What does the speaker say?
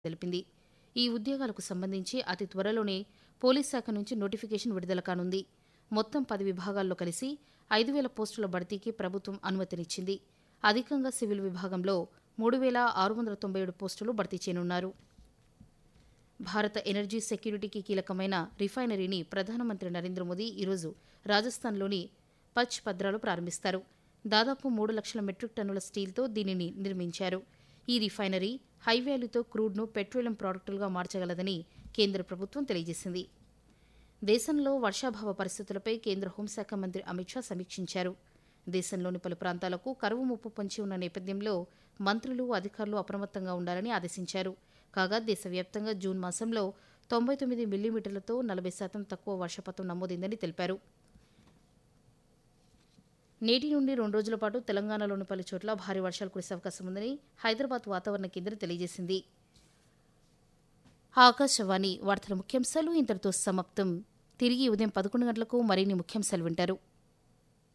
తెలిపింది ఈ ఉద్యోగాలకు సంబంధించి అతి త్వరలోనే పోలీస్ శాఖ నుంచి నోటిఫికేషన్ విడుదల కానుంది మొత్తం పది విభాగాల్లో కలిసి ఐదు వేల పోస్టుల భర్తీకి ప్రభుత్వం అనుమతినిచ్చింది అధికంగా సివిల్ విభాగంలో మూడు వేల ఆరు వందల తొంభై ఏడు పోస్టులు భర్తీ చేయనున్నారు భారత ఎనర్జీ సెక్యూరిటీకి కీలకమైన రిఫైనరీని ప్రధానమంత్రి నరేంద్ర మోదీ ఈరోజు రాజస్థాన్లోని పచ్ పద్రాలో ప్రారంభిస్తారు దాదాపు మూడు లక్షల మెట్రిక్ టన్నుల స్టీల్తో దీనిని నిర్మించారు ఈ రిఫైనరీ హైవేలుతో క్రూడ్ను పెట్రోలియం ప్రాడక్టులుగా మార్చగలదని కేంద్ర ప్రభుత్వం తెలియజేసింది దేశంలో వర్షాభావ పరిస్థితులపై కేంద్ర హోంశాఖ మంత్రి అమిత్ షా సమీక్షించారు దేశంలోని పలు ప్రాంతాలకు కరువు ముప్పు పొంచి ఉన్న నేపథ్యంలో మంత్రులు అధికారులు అప్రమత్తంగా ఉండాలని ఆదేశించారు కాగా దేశవ్యాప్తంగా జూన్ మాసంలో తొంభై తొమ్మిది మిల్లీమీటర్లతో నలభై శాతం తక్కువ వర్షపాతం నమోదైందని తెలిపారు నేటి నుండి రెండు రోజుల పాటు తెలంగాణలోని పలు చోట్ల భారీ వర్షాలు కురిసే అవకాశం ఉందని హైదరాబాద్ వాతావరణ కేంద్రం తెలియజేసింది ఆకాశవాణి వార్తల ముఖ్యాంశాలు ఇంతటితో సమాప్తం తిరిగి ఉదయం పదకొండు గంటలకు మరిన్ని ముఖ్యాంశాలు వింటారు